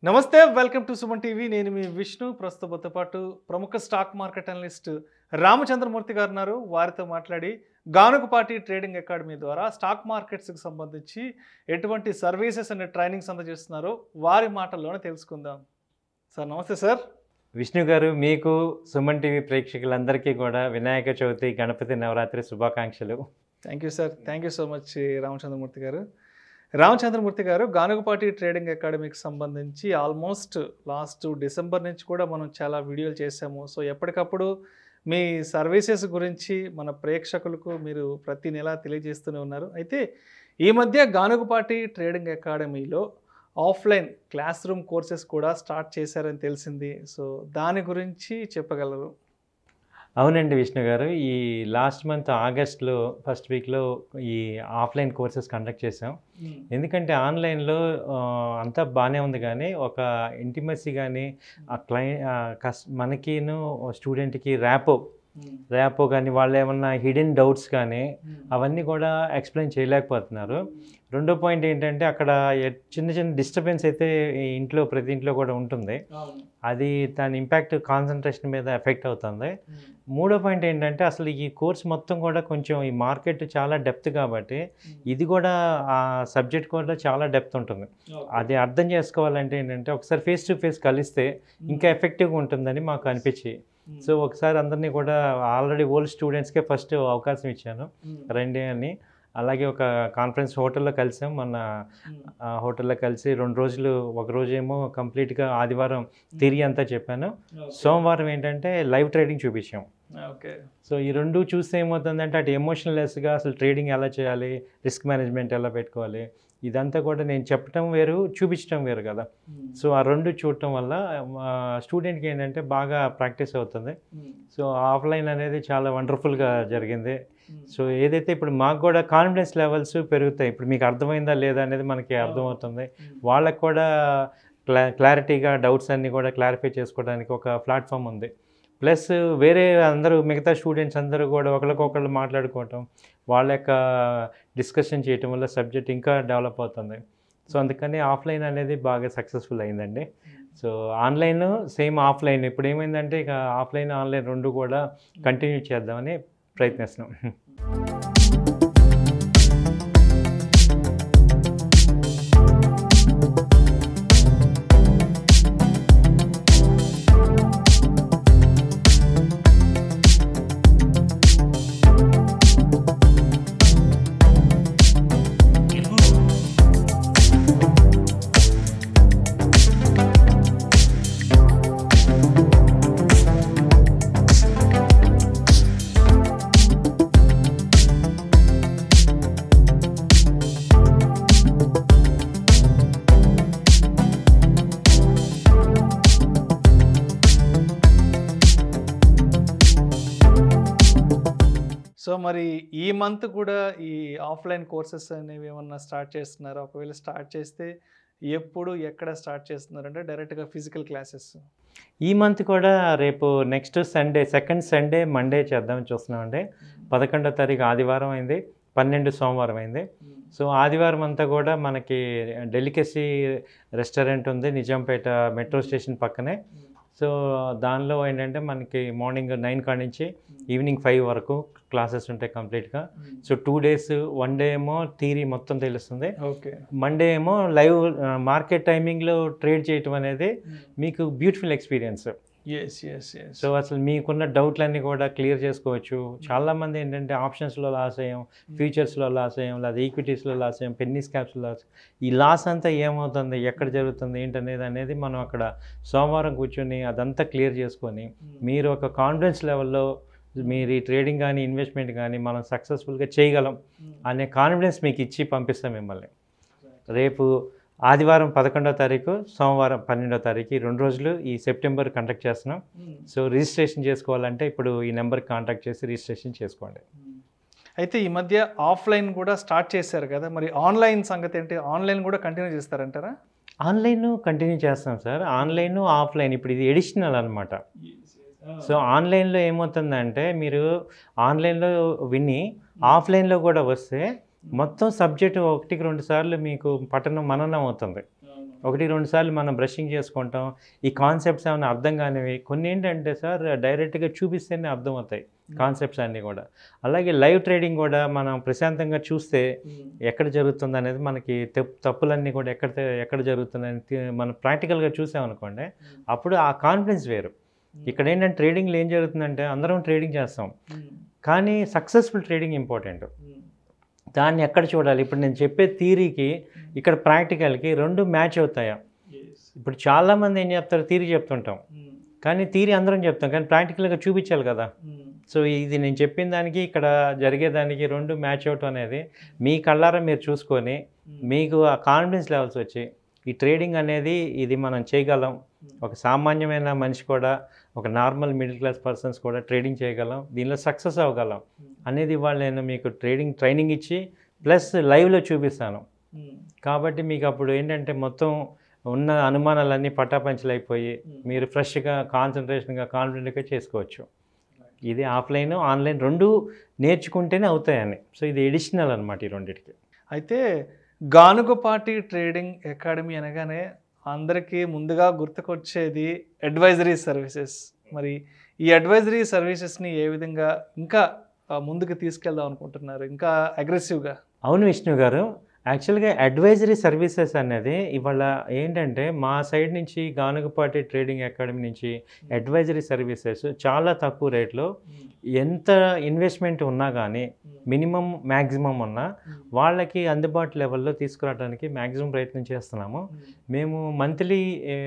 నమస్తే welcome to Suman TV నేను మీ విష్ణు ప్రస్తుతంతో పాటు ప్రముఖ స్టాక్ మార్కెట్ అనలిస్ట్ రామచంద్రమూర్తి గారు ఉన్నారు వారితో మాట్లాడి గానుగపాటి ట్రేడింగ్ అకాడమీ ద్వారా స్టాక్ మార్కెట్స్కి సంబంధించి ఎటువంటి సర్వీసెస్ అండ్ ట్రైనింగ్స్ అందజేస్తున్నారో వారి మాటల్లోనే తెలుసుకుందాం సార్ నమస్తే సార్ విష్ణు గారు మీకు సుమన్ టీవీ ప్రేక్షకులందరికీ కూడా వినాయక చవితి గణపతి నవరాత్రి శుభాకాంక్షలు thank you sir thank you so much Ramachandramurthy garu Ramachandramurthy గారు గానుగపాటి ట్రేడింగ్ అకాడమీకి సంబంధించి ఆల్మోస్ట్ లాస్ట్ డిసెంబర్ నుంచి కూడా మనం చాలా వీడియోలు చేసాము సో ఎప్పటికప్పుడు మీ సర్వీసెస్ గురించి మన ప్రేక్షకులకు మీరు ప్రతి నెల తెలియజేస్తూనే ఉన్నారు అయితే ఈ మధ్య గానుగపాటి ట్రేడింగ్ అకాడమీలో ఆఫ్లైన్ క్లాస్ రూమ్ కోర్సెస్ కూడా స్టార్ట్ చేశారని తెలిసింది సో దాని గురించి చెప్పగలరు అవునండి విష్ణు గారు ఈ లాస్ట్ మంత్ ఆగస్ట్లో ఫస్ట్ వీక్లో ఈ ఆఫ్లైన్ కోర్సెస్ కండక్ట్ చేసాం ఎందుకంటే ఆన్లైన్లో ఆ, అంతా బాగానే ఉంది కానీ ఒక ఇంటిమసీ కానీ ఆ క్లై ఆ, కస్ మనకిను స్టూడెంట్కి ర్యాపో ర్యాపో కానీ వాళ్ళు ఏమన్నా హిడెన్ డౌట్స్ కానీ అవన్నీ కూడా ఎక్స్ప్లెయిన్ చేయలేకపోతున్నారు రెండో పాయింట్ ఏంటంటే అక్కడ ఎ- చిన్న చిన్న డిస్టర్బెన్స్ అయితే ఈ ఇంట్లో ప్రతి ఇంట్లో కూడా ఉంటుంది అది దాని ఇంపాక్ట్ కాన్సన్ట్రేషన్ మీద ఎఫెక్ట్ అవుతుంది మూడో పాయింట్ ఏంటంటే అసలు ఈ కోర్స్ మొత్తం కూడా కొంచెం ఈ మార్కెట్ చాలా డెప్త్ కాబట్టి ఇది కూడా ఆ సబ్జెక్ట్ కూడా చాలా డెప్త్ ఉంటుంది అది అర్థం చేసుకోవాలంటే ఏంటంటే ఒకసారి ఫేస్ టు ఫేస్ కలిస్తే ఇంకా ఎఫెక్టివ్గా ఉంటుందని మాకు అనిపించి సో ఒకసారి అందరినీ కూడా ఆల్రెడీ ఓల్డ్ స్టూడెంట్స్కే ఫస్ట్ అవకాశం ఇచ్చాను రండి అని అలాగే ఒక కాన్ఫరెన్స్ హోటల్లో కలిసాం మన ఆ హోటల్లో కలిసి రెండు రోజులు ఒక రోజు ఏమో కంప్లీట్గా ఆదివారం తిరిగి అంతా చెప్పాను సోమవారం ఏంటంటే లైవ్ ట్రేడింగ్ చూపించాం ఓకే సో ఈ రెండు చూస్తే ఏమవుతుందంటే అటు ఎమోషనల్లెస్గా అసలు ట్రేడింగ్ ఎలా చేయాలి రిస్క్ మేనేజ్మెంట్ ఎలా పెట్టుకోవాలి ఇదంతా కూడా నేను చెప్పడం వేరు చూపించడం వేరు కదా సో ఆ రెండు చూడటం వల్ల స్టూడెంట్కి ఏంటంటే బాగా ప్రాక్టీస్ అవుతుంది సో ఆఫ్లైన్ అనేది చాలా వండర్ఫుల్గా జరిగింది సో ఏదైతే ఇప్పుడు మాకు కూడా కాన్ఫిడెన్స్ లెవెల్స్ పెరుగుతాయి ఇప్పుడు మీకు అర్థమైందా లేదా అనేది మనకి అర్థమవుతుంది వాళ్ళకు కూడా క్లా క్లారిటీగా డౌట్స్ అన్నీ కూడా క్లారిఫై చేసుకోవడానికి ఒక ప్లాట్ఫామ్ ఉంది ప్లస్ వేరే అందరూ మిగతా స్టూడెంట్స్ అందరూ కూడా ఒకరికొకళ్ళు మాట్లాడుకోవటం వాళ్ళ యొక్క డిస్కషన్ చేయటం వల్ల సబ్జెక్ట్ ఇంకా డెవలప్ అవుతుంది సో అందుకని ఆఫ్లైన్ అనేది బాగా సక్సెస్ఫుల్ అయిందండి సో ఆన్లైన్ సేమ్ ఆఫ్లైన్ ఇప్పుడు ఏమైందంటే ఇక ఆఫ్లైన్ ఆన్లైన్ రెండు కూడా కంటిన్యూ చేద్దామని ప్రయత్నిస్తున్నాం సో మరి ఈ మంత్ కూడా ఈ ఆఫ్లైన్ కోర్సెస్ అనేవి ఏమన్నా స్టార్ట్ చేస్తున్నారా ఒకవేళ స్టార్ట్ చేస్తే ఎప్పుడు ఎక్కడ స్టార్ట్ చేస్తున్నారంటే డైరెక్ట్గా ఫిజికల్ క్లాసెస్ ఈ మంత్ కూడా రేపు next Sunday second Sunday Monday చేద్దామని చూస్తున్నామండి పదకొండో తారీఖు ఆదివారం అయింది పన్నెండు సోమవారం అయింది సో ఆదివారం అంతా కూడా మనకి డెలికసీ రెస్టారెంట్ ఉంది నిజాంపేట మెట్రో స్టేషన్ పక్కనే సో దానిలో ఏంటంటే మనకి మార్నింగ్ నైన్ కాడ నుంచి ఈవినింగ్ ఫైవ్ వరకు క్లాసెస్ ఉంటాయి కంప్లీట్గా so two days one day ఏమో థీరీ మొత్తం తెలుస్తుంది ఓకే మండే ఏమో లైవ్ మార్కెట్ టైమింగ్లో ట్రేడ్ చేయటం అనేది మీకు beautiful experience yes yes yes so అసలు మీకున్న డౌట్లన్నీ కూడా క్లియర్ చేసుకోవచ్చు చాలామంది ఏంటంటే ఆప్షన్స్లో లాస్ అయ్యాం ఫ్యూచర్స్లో లాస్ అయ్యాం లేదా ఈక్విటీస్లో లాస్ అయ్యాం పెన్నీ స్కాప్స్లో లాస్ ఈ లాస్ అంతా ఏమవుతుంది ఎక్కడ జరుగుతుంది ఏంటనేది అనేది మనం అక్కడ సోమవారం కూర్చొని అదంతా క్లియర్ చేసుకొని మీరు ఒక కాన్ఫిడెన్స్ లెవెల్లో మీరు ఈ ట్రేడింగ్ కానీ ఇన్వెస్ట్మెంట్ కానీ మనం సక్సెస్ఫుల్గా చేయగలం అనే కాన్ఫిడెన్స్ మీకు ఇచ్చి పంపిస్తాం మిమ్మల్ని రేపు ఆదివారం పదకొండో తారీఖు సోమవారం పన్నెండో తారీఖు ఈ రెండు రోజులు ఈ సెప్టెంబర్ కండక్ట్ చేస్తున్నాం సో రిజిస్ట్రేషన్ చేసుకోవాలంటే ఇప్పుడు ఈ నెంబర్కి కాంటాక్ట్ చేసి రిజిస్ట్రేషన్ చేసుకోండి అయితే ఈ మధ్య ఆఫ్లైన్ కూడా స్టార్ట్ చేశారు కదా మరి ఆన్లైన్ సంగతి ఏంటి ఆన్లైన్ కూడా కంటిన్యూ చేస్తారంటారా ఆన్లైన్ కంటిన్యూ చేస్తాం సార్ ఆన్లైన్ ఆఫ్లైన్ ఇప్పుడు ఇది ఎడిషనల్ అనమాట సో ఆన్లైన్లో ఏమవుతుందంటే మీరు ఆన్లైన్లో విని ఆఫ్లైన్లో కూడా వస్తే మొత్తం సబ్జెక్ట్ ఒకటికి రెండు సార్లు మీకు పఠనం మననం అవుతుంది ఒకటి రెండు సార్లు మనం బ్రషింగ్ చేసుకుంటాం ఈ కాన్సెప్ట్స్ ఏమైనా అర్థం కానివి కొన్ని ఏంటంటే సార్ డైరెక్ట్గా చూపిస్తేనే అర్థమవుతాయి కాన్సెప్ట్స్ అన్నీ కూడా అలాగే లైవ్ ట్రేడింగ్ కూడా మనం ప్రశాంతంగా చూస్తే ఎక్కడ జరుగుతుంది అనేది మనకి తప్పు తప్పులన్నీ కూడా ఎక్కడ ఎక్కడ జరుగుతుందని తి- మనం ప్రాక్టికల్గా చూసామనుకోండి అప్పుడు ఆ కాన్ఫిడెన్స్ వేరు ఇక్కడ ఏంటంటే ట్రేడింగ్లో ఏం జరుగుతుందంటే అందరం ట్రేడింగ్ చేస్తాం కానీ సక్సెస్ఫుల్ ట్రేడింగ్ ఇంపార్టెంట్ దాన్ని ఎక్కడ చూడాలి ఇప్పుడు నేను చెప్పే థీరీకి ఇక్కడ ప్రాక్టికల్కి రెండు మ్యాచ్ అవుతాయా ఇప్పుడు చాలామంది ఏం చెప్తారు థీరీ చెప్తుంటాం కానీ థీరీ అందరం చెప్తాం కానీ ప్రాక్టికల్గా చూపించాలి కదా సో ఇది నేను చెప్పిన దానికి ఇక్కడ జరిగేదానికి రెండు మ్యాచ్ అవుట్ అనేది మీ కళ్ళారా మీరు చూసుకొని మీకు ఆ కాన్ఫిడెన్స్ లెవెల్స్ వచ్చి ఈ ట్రేడింగ్ అనేది ఇది మనం చేయగలం ఒక సామాన్యమైన మనిషి కూడా ఒక నార్మల్ మిడిల్ క్లాస్ పర్సన్స్ కూడా ట్రేడింగ్ చేయగలం దీనిలో సక్సెస్ అవ్వగలం అనేది ఇవాళ నేను మీకు ట్రేడింగ్ ట్రైనింగ్ ఇచ్చి ప్లస్ లైవ్లో చూపిస్తాను కాబట్టి మీకు అప్పుడు ఏంటంటే మొత్తం ఉన్న అనుమానాలన్నీ పటాపంచలు అయిపోయి మీరు ఫ్రెష్గా కాన్సన్ట్రేషన్గా కాన్ఫిడెంట్గా చేసుకోవచ్చు ఇది ఆఫ్లైన్ ఆన్లైన్ రెండు నేర్చుకుంటేనే అవుతాయని సో ఇది ఎడిషనల్ అనమాట ఈ రెండింటికి అయితే గానుగపాటి ట్రేడింగ్ అకాడమీ అనగానే అందరికీ ముందుగా గుర్తుకొచ్చేది అడ్వైజరీ సర్వీసెస్ మరి ఈ అడ్వైజరీ సర్వీసెస్ని ఏ విధంగా ఇంకా ఆ, ముందుకు తీసుకెళ్దాం అనుకుంటున్నారు ఇంకా అగ్రెసివ్గా అవును విష్ణు గారు యాక్చువల్గా అడ్వైజరీ సర్వీసెస్ అనేది ఇవాళ ఏంటంటే మా సైడ్ నుంచి గానుగపాటి ట్రేడింగ్ అకాడమీ నుంచి అడ్వైజరీ సర్వీసెస్ చాలా తక్కువ రేట్లో ఎంత ఇన్వెస్ట్మెంట్ ఉన్నా కానీ మినిమం మ్యాక్సిమం ఉన్నా వాళ్ళకి అందుబాటు లెవెల్లో తీసుకురావడానికి మ్యాక్సిమం ప్రయత్నం చేస్తున్నాము మేము మంత్లీ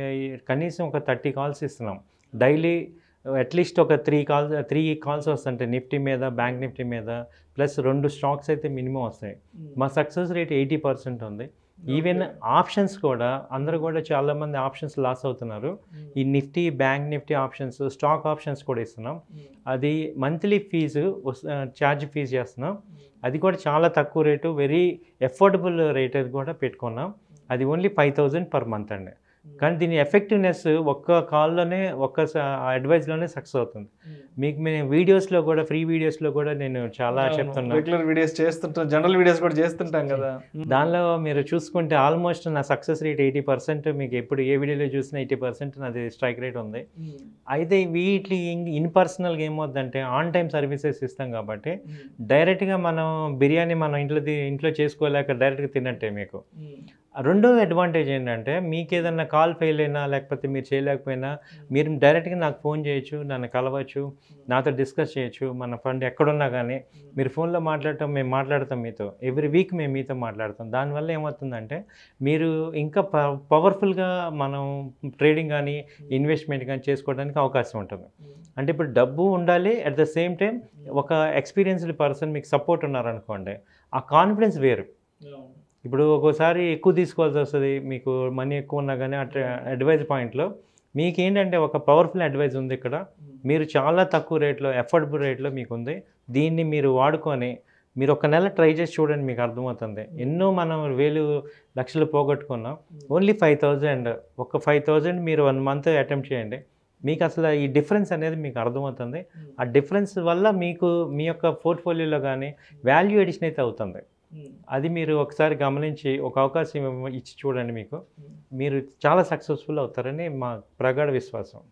కనీసం ఒక థర్టీ కాల్స్ ఇస్తున్నాం డైలీ అట్లీస్ట్ ఒక త్రీ కాల్స్ త్రీ కాల్స్ వస్తుంటాయి నిఫ్టీ మీద బ్యాంక్ నిఫ్టీ మీద ప్లస్ రెండు స్టాక్స్ అయితే మినిమం వస్తాయి మా సక్సెస్ రేట్ ఎయిటీ పర్సెంట్ ఉంది ఈవెన్ ఆప్షన్స్ కూడా అందరూ కూడా చాలామంది ఆప్షన్స్ లాస్ అవుతున్నారు ఈ Nifty bank Nifty options stock options కూడా ఇస్తున్నాం అది మంత్లీ ఫీజు ఛార్జ్ ఫీజు చేస్తున్నాం అది కూడా చాలా తక్కువ రేటు వెరీ ఎఫోర్డబుల్ రేట్ అది కూడా పెట్టుకున్నాం అది only five thousand per month అండి కానీ దీని ఎఫెక్టివ్నెస్ ఒక్క కాల్లోనే ఒక్క అడ్వైస్లోనే సక్సెస్ అవుతుంది మీకు మేము వీడియోస్లో కూడా ఫ్రీ వీడియోస్లో కూడా నేను చాలా చెప్తున్నాను రెగ్యులర్ వీడియోస్ చేస్తుంటాం జనరల్ వీడియోస్ కూడా చేస్తుంటాం కదా దానిలో మీరు చూసుకుంటే ఆల్మోస్ట్ నా సక్సెస్ రేట్ ఎయిటీ పర్సెంట్ మీకు ఎప్పుడు ఏ వీడియోలో చూసినా ఎయిటీ పర్సెంట్ నాది స్ట్రైక్ రేట్ ఉంది అయితే వీటి ఇన్ పర్సనల్గా ఏమవుద్దంటే ఆన్ టైం సర్వీసెస్ ఇస్తాం కాబట్టి డైరెక్ట్గా మనం బిర్యానీ మనం ఇంట్లో తి- ఇంట్లో చేసుకోలేక డైరెక్ట్గా తిన్నట్టే మీకు రెండో అడ్వాంటేజ్ ఏంటంటే మీకు ఏదన్నా కాల్ ఫెయిల్ అయినా లేకపోతే మీరు చేయలేకపోయినా మీరు డైరెక్ట్గా నాకు ఫోన్ చేయొచ్చు నన్ను కలవచ్చు నాతో డిస్కస్ చేయొచ్చు మన ఫండ్ ఎక్కడున్నా కానీ మీరు ఫోన్లో మాట్లాడటం మేము మాట్లాడతాం మీతో ఎవ్రీ వీక్ మేము మీతో మాట్లాడతాం దానివల్ల ఏమవుతుందంటే మీరు ఇంకా ప పవర్ఫుల్గా మనం ట్రేడింగ్ కానీ ఇన్వెస్ట్మెంట్ కానీ చేసుకోవడానికి అవకాశం ఉంటుంది అంటే ఇప్పుడు డబ్బు ఉండాలి అట్ ద సేమ్ టైం ఒక ఎక్స్పీరియన్స్డ్ పర్సన్ మీకు సపోర్ట్ ఉన్నారనుకోండి ఆ కాన్ఫిడెన్స్ వేరు ఇప్పుడు ఒక్కోసారి ఎక్కువ తీసుకోవాల్సి వస్తుంది మీకు మనీ ఎక్కువ ఉన్నా కానీ అట్లా అడ్వైజ్ పాయింట్లో మీకు ఏంటంటే ఒక పవర్ఫుల్ అడ్వైజ్ ఉంది ఇక్కడ మీరు చాలా తక్కువ రేట్లో ఎఫర్డబుల్ రేట్లో మీకు ఉంది దీన్ని మీరు వాడుకొని మీరు ఒక నెల ట్రై చేసి చూడండి మీకు అర్థమవుతుంది ఎన్నో మనం వేలు లక్షలు పోగొట్టుకున్నాం ఓన్లీ ఫైవ్ థౌజండ్ ఒక ఫైవ్ థౌజండ్ మీరు వన్ మంత్ అటెంప్ట్ చేయండి మీకు అసలు ఈ డిఫరెన్స్ అనేది మీకు అర్థమవుతుంది ఆ డిఫరెన్స్ వల్ల మీకు మీ యొక్క పోర్ట్ఫోలియోలో కానీ వాల్యూ ఎడిషన్ అయితే అవుతుంది అది మీరు ఒకసారి గమనించి ఒక అవకాశం ఇవ్వ- ఇచ్చి చూడండి మీకు మీరు చాలా సక్సెస్ఫుల్ అవుతారని మా ప్రగాఢ విశ్వాసం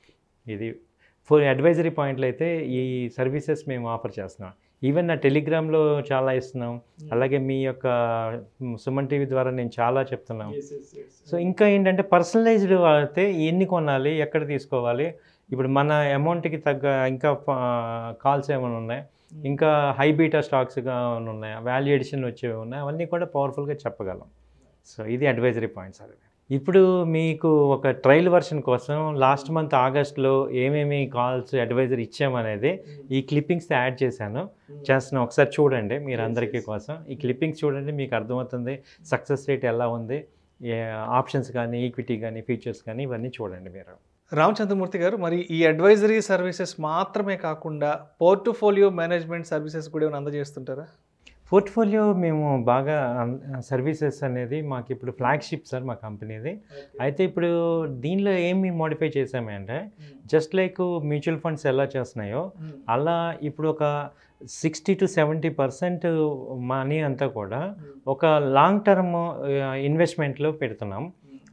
ఇది ఫోర్ అడ్వైజరీ పాయింట్లు అయితే ఈ సర్వీసెస్ మేము ఆఫర్ చేస్తున్నాం ఈవెన్ నా టెలిగ్రామ్లో చాలా ఇస్తున్నాం అలాగే మీ యొక్క మ్, సుమన్ టీవీ ద్వారా నేను చాలా చెప్తున్నాం సో ఇంకా ఏంటంటే పర్సనలైజ్డ్ అయితే ఎన్ని కొనాలి ఎక్కడ తీసుకోవాలి ఇప్పుడు మన అమౌంట్కి తగ్గ ఇంకా కాల్స్ ఏమైనా ఉన్నాయి ఇంకా హై బీటా స్టాక్స్గా ఉన్నాయి వాల్యూ ఎడిషన్ వచ్చేవి ఉన్నాయి అవన్నీ కూడా పవర్ఫుల్గా చెప్పగలం సో ఇది అడ్వైజరీ పాయింట్స్ అవి ఇప్పుడు మీకు ఒక ట్రయల్ వర్షన్ కోసం లాస్ట్ మంత్ ఆగస్ట్లో ఏమేమి కాల్స్ అడ్వైజరీ ఇచ్చామనేది ఈ క్లిప్పింగ్స్ యాడ్ చేశాను చేస్తున్నాం ఒకసారి చూడండి మీరు అందరికీ కోసం ఈ క్లిప్పింగ్స్ చూడండి మీకు అర్థమవుతుంది సక్సెస్ రేట్ ఎలా ఉంది ఆప్షన్స్ కానీ ఈక్విటీ కానీ ఫీచర్స్ కానీ ఇవన్నీ చూడండి మీరు రామచంద్రమూర్తి గారు మరి ఈ అడ్వైజరీ సర్వీసెస్ మాత్రమే కాకుండా పోర్ట్ఫోలియో మేనేజ్మెంట్ సర్వీసెస్ కూడా ఏమైనా అందజేస్తుంటారా పోర్ట్ఫోలియో మేము బాగా సర్వీసెస్ అనేది మాకు ఇప్పుడు ఫ్లాగ్షిప్ సార్ మా కంపెనీది అయితే ఇప్పుడు దీనిలో ఏమి మోడిఫై చేసామంటే జస్ట్ లైక్ మ్యూచువల్ ఫండ్స్ ఎలా చేస్తున్నాయో అలా ఇప్పుడు ఒక sixty to seventy percent money అంతా కూడా ఒక లాంగ్ టర్మ్ ఇన్వెస్ట్మెంట్లో పెడుతున్నాం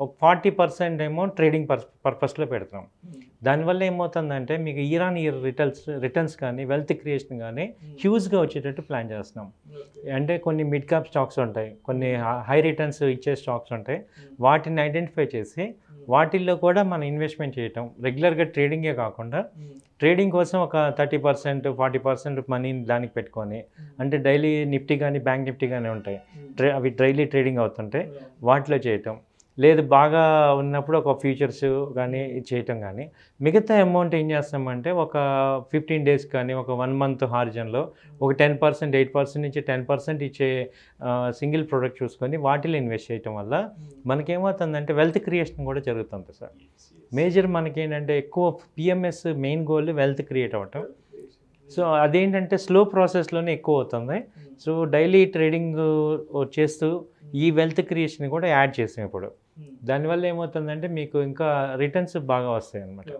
ఒక ఫార్టీ పర్సెంట్ ఏమో ట్రేడింగ్ పర్ పర్పస్లో పెడతాం దానివల్ల ఏమవుతుందంటే మీకు year on year returns returns కానీ వెల్త్ క్రియేషన్ కానీ హ్యూజ్గా వచ్చేటట్టు ప్లాన్ చేస్తున్నాం అంటే కొన్ని మిడ్ క్యాప్ స్టాక్స్ ఉంటాయి కొన్ని హై రిటర్న్స్ ఇచ్చే స్టాక్స్ ఉంటాయి వాటిని ఐడెంటిఫై చేసి వాటిల్లో కూడా మనం ఇన్వెస్ట్మెంట్ చేయటం రెగ్యులర్గా ట్రేడింగే కాకుండా ట్రేడింగ్ కోసం ఒక థర్టీ పర్సెంట్ ఫార్టీ పర్సెంట్ మనీని దానికి పెట్టుకొని అంటే డైలీ నిఫ్టీ కానీ బ్యాంక్ నిఫ్టీ కానీ ఉంటాయి ట్రే అవి డైలీ ట్రేడింగ్ అవుతుంటాయి వాటిలో చేయటం లేదు బాగా ఉన్నప్పుడు ఒక ఫ్యూచర్స్ కానీ చేయటం కానీ మిగతా అమౌంట్ ఏం చేస్తామంటే ఒక ఫిఫ్టీన్ డేస్ కానీ ఒక వన్ మంత్ హార్జన్లో ఒక టెన్ పర్సెంట్ ఎయిట్ పర్సెంట్ నుంచి టెన్ పర్సెంట్ ఇచ్చే సింగిల్ ప్రోడక్ట్ చూసుకొని వాటిలో ఇన్వెస్ట్ చేయటం వల్ల మనకేమవుతుందంటే వెల్త్ క్రియేషన్ కూడా జరుగుతుంది సార్ మేజర్ మనకి ఏంటంటే ఎక్కువ PMS main goal wealth create అవ్వటం సో అదేంటంటే స్లో ప్రాసెస్లోనే ఎక్కువ అవుతుంది సో డైలీ ట్రేడింగ్ చేస్తూ ఈ వెల్త్ క్రియేషన్ కూడా యాడ్ చేసాం ఇప్పుడు దానివల్ల ఏమవుతుందంటే మీకు ఇంకా రిటర్న్స్ బాగా వస్తాయి అన్నమాట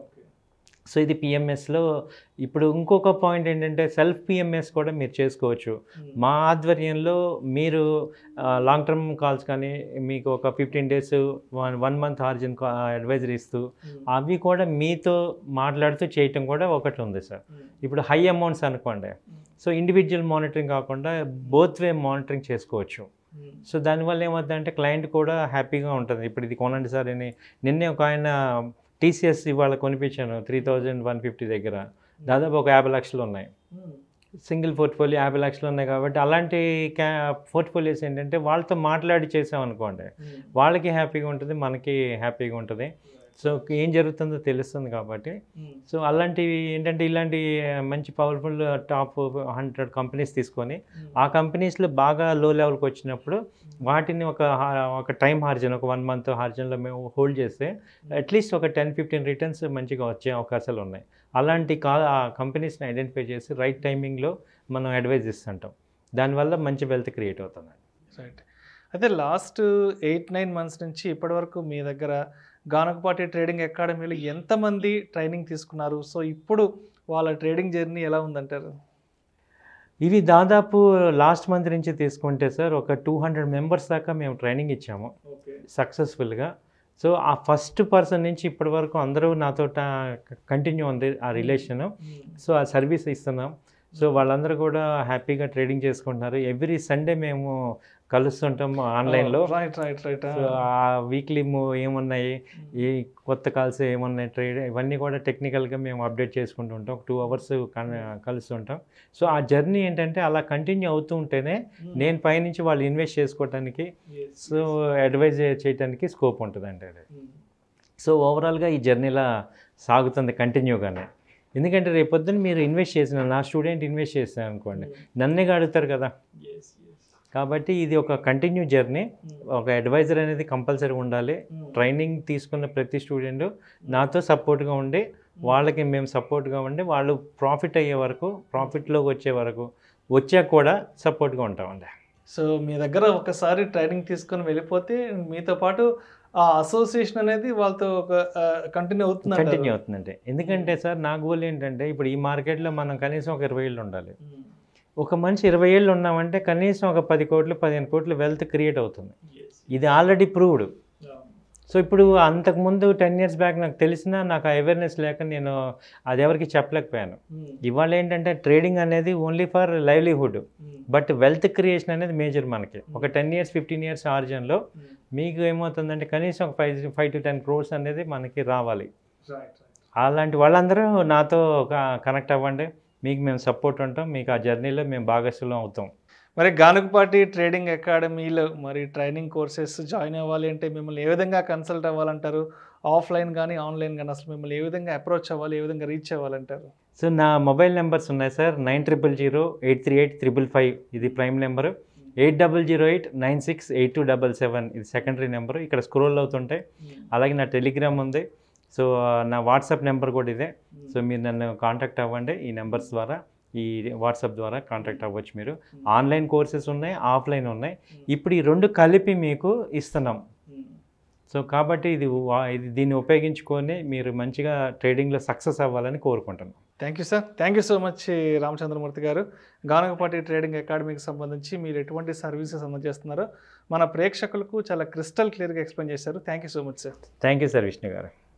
సో ఇది పిఎంఎస్లో ఇప్పుడు ఇంకొక పాయింట్ ఏంటంటే సెల్ఫ్ పిఎంఎస్ కూడా మీరు చేసుకోవచ్చు మా ఆధ్వర్యంలో మీరు లాంగ్ టర్మ్ కాల్స్ కానీ మీకు ఒక fifteen days one one month horizon advisory ఇస్తూ అవి కూడా మీతో మాట్లాడుతూ చేయటం కూడా ఒకటి ఉంది సార్ ఇప్పుడు హై అమౌంట్స్ అనుకోండి సో ఇండివిజువల్ మానిటరింగ్ కాకుండా బోత్ వే మానిటరింగ్ చేసుకోవచ్చు సో దానివల్ల ఏమవుతుందంటే క్లయింట్ కూడా హ్యాపీగా ఉంటుంది ఇప్పుడు ఇది కొనండి సార్ అని నిన్నే ఒక ఆయన టీసీఎస్ ఇవాళ కొనిపించాను త్రీ థౌజండ్ వన్ ఫిఫ్టీ దగ్గర దాదాపు ఒక యాభై లక్షలు ఉన్నాయి సింగిల్ పోర్ట్ఫోలియో యాభై లక్షలు ఉన్నాయి కాబట్టి అలాంటి క్యా పోర్ట్ఫోలియోస్ ఏంటంటే వాళ్ళతో మాట్లాడి చేసామనుకోండి వాళ్ళకి హ్యాపీగా ఉంటుంది మనకి హ్యాపీగా ఉంటుంది సో ఏం జరుగుతుందో తెలుస్తుంది కాబట్టి సో అలాంటివి ఏంటంటే ఇలాంటి మంచి పవర్ఫుల్ టాప్ హండ్రెడ్ కంపెనీస్ తీసుకొని ఆ కంపెనీస్లో బాగా లో లెవెల్కి వచ్చినప్పుడు వాటిని ఒక హా- ఒక టైం హార్జన్ ఒక వన్ మంత్ హార్జన్లో మేము హోల్డ్ చేస్తే అట్లీస్ట్ ఒక టెన్ ఫిఫ్టీన్ రిటర్న్స్ మంచిగా వచ్చే అవకాశాలు ఉన్నాయి అలాంటి కా ఆ కంపెనీస్ని ఐడెంటిఫై చేసి రైట్ టైమింగ్లో మనం అడ్వైజ్ ఇస్తుంటాం దానివల్ల మంచి వెల్త్ క్రియేట్ అవుతుంది రైట్ అయితే లాస్ట్ ఎయిట్ నైన్ మంత్స్ నుంచి ఇప్పటివరకు మీ దగ్గర గానకపాటి ట్రేడింగ్ అకాడమీలో ఎంతమంది ట్రైనింగ్ తీసుకున్నారు సో ఇప్పుడు వాళ్ళ ట్రేడింగ్ జర్నీ ఎలా ఉందంటారు ఇవి దాదాపు లాస్ట్ మంత్ నుంచి తీసుకుంటే సార్ ఒక టూ హండ్రెడ్ మెంబర్స్ దాకా మేము ట్రైనింగ్ ఇచ్చాము సక్సెస్ఫుల్గా సో ఆ ఫస్ట్ పర్సన్ నుంచి ఇప్పటి వరకు అందరూ నాతో కంటిన్యూ ఉంది ఆ రిలేషన్ సో ఆ సర్వీస్ ఇస్తున్నాం సో వాళ్ళందరూ కూడా హ్యాపీగా ట్రేడింగ్ చేసుకుంటున్నారు ఎవ్రీ సండే మేము కలుస్తుంటాం ఆన్లైన్లో రైట్ రైట్ రైట్ సో ఆ వీక్లీ ఏమున్నాయి ఈ కొత్త కాల్స్ ఏమున్నాయి ట్రేడ్ ఇవన్నీ కూడా టెక్నికల్గా మేము అప్డేట్ చేసుకుంటూ ఉంటాం టూ అవర్స్ కలుస్తుంటాం సో ఆ జర్నీ ఏంటంటే అలా కంటిన్యూ అవుతూ ఉంటేనే నేను పైనుంచి వాళ్ళు ఇన్వెస్ట్ చేసుకోవడానికి సో అడ్వైజ్ చేయడానికి స్కోప్ ఉంటుందండి అది సో ఓవరాల్గా ఈ జర్నీలా సాగుతుంది కంటిన్యూగానే ఎందుకంటే రేపొద్దున మీరు ఇన్వెస్ట్ చేసిన నా స్టూడెంట్ ఇన్వెస్ట్ చేశాను అనుకోండి నన్నే అడుగుతారు కదా కాబట్టి ఇది ఒక కంటిన్యూ జర్నీ ఒక అడ్వైజర్ అనేది కంపల్సరీ ఉండాలి ట్రైనింగ్ తీసుకున్న ప్రతి స్టూడెంట్ నాతో సపోర్ట్గా ఉండి వాళ్ళకి మేము సపోర్ట్గా ఉండి వాళ్ళు ప్రాఫిట్ అయ్యే వరకు ప్రాఫిట్లోకి వచ్చే వరకు వచ్చాక కూడా సపోర్ట్గా ఉంటామండి సో మీ దగ్గర ఒకసారి ట్రైనింగ్ తీసుకొని వెళ్ళిపోతే మీతో పాటు ఆ అసోసియేషన్ అనేది వాళ్ళతో ఒక కంటిన్యూ అవుతుంది కంటిన్యూ అవుతుందండి ఎందుకంటే సార్ నా గోల్ ఏంటంటే ఇప్పుడు ఈ మార్కెట్లో మనం కనీసం ఒక ఇరవై ఏళ్ళు ఉండాలి ఒక మనిషి ఇరవై ఏళ్ళు ఉన్నామంటే కనీసం ఒక పది కోట్లు పదిహేను కోట్లు వెల్త్ క్రియేట్ అవుతుంది ఇది ఆల్రెడీ ప్రూవ్డ్ సో ఇప్పుడు అంతకుముందు టెన్ ఇయర్స్ బ్యాక్ నాకు తెలిసినా నాకు ఆ అవేర్నెస్ లేక నేను అది ఎవరికి చెప్పలేకపోయాను ఇవాళ ఏంటంటే ట్రేడింగ్ అనేది only for livelihood but wealth creation అనేది మేజర్ మనకి ఒక టెన్ ఇయర్స్ ఫిఫ్టీన్ ఇయర్స్ ఆర్జన్లో మీకు ఏమవుతుందంటే కనీసం ఒక five five to ten crores అనేది మనకి రావాలి అలాంటి వాళ్ళందరూ నాతో కనెక్ట్ అవ్వండి మీకు మేము సపోర్ట్ ఉంటాం మీకు ఆ జర్నీలో మేము భాగస్వామ్యం అవుతాం మరి గానుగుపాటి ట్రేడింగ్ అకాడమీలో మరి ట్రైనింగ్ కోర్సెస్ జాయిన్ అవ్వాలి అంటే మిమ్మల్ని ఏ విధంగా కన్సల్ట్ అవ్వాలంటారు ఆఫ్లైన్ కానీ ఆన్లైన్ కానీ అసలు మిమ్మల్ని ఏ విధంగా అప్రోచ్ అవ్వాలి ఏ విధంగా రీచ్ అవ్వాలంటారు సో నా మొబైల్ నెంబర్స్ ఉన్నాయి sir nine triple zero eight three eight triple five ఇది prime number eight double zero eight nine six eight two double seven ఇది సెకండరీ నెంబర్ ఇక్కడ స్క్రోల్ అవుతుంటాయి అలాగే నా టెలిగ్రామ్ ఉంది సో నా వాట్సాప్ నెంబర్ కూడా ఇదే సో మీరు నన్ను కాంటాక్ట్ అవ్వండి ఈ నెంబర్స్ ద్వారా ఈ వాట్సాప్ ద్వారా కాంటాక్ట్ అవ్వచ్చు మీరు ఆన్లైన్ కోర్సెస్ ఉన్నాయి ఆఫ్లైన్ ఉన్నాయి ఇప్పుడు ఈ రెండు కలిపి మీకు ఇస్తున్నాం సో కాబట్టి ఇది వా- ఇది దీన్ని ఉపయోగించుకొని మీరు మంచిగా ట్రేడింగ్లో సక్సెస్ అవ్వాలని కోరుకుంటున్నాను thank you sir thank you so much Ramachandramurthy garu Ganagapati trading అకాడమీకి సంబంధించి మీరు ఎటువంటి సర్వీసెస్ అందజేస్తున్నారో మన ప్రేక్షకులకు చాలా క్రిస్టల్ క్లియర్గా ఎక్స్ప్లెయిన్ చేశారు thank you so much sir thank you sir Vishnu గారు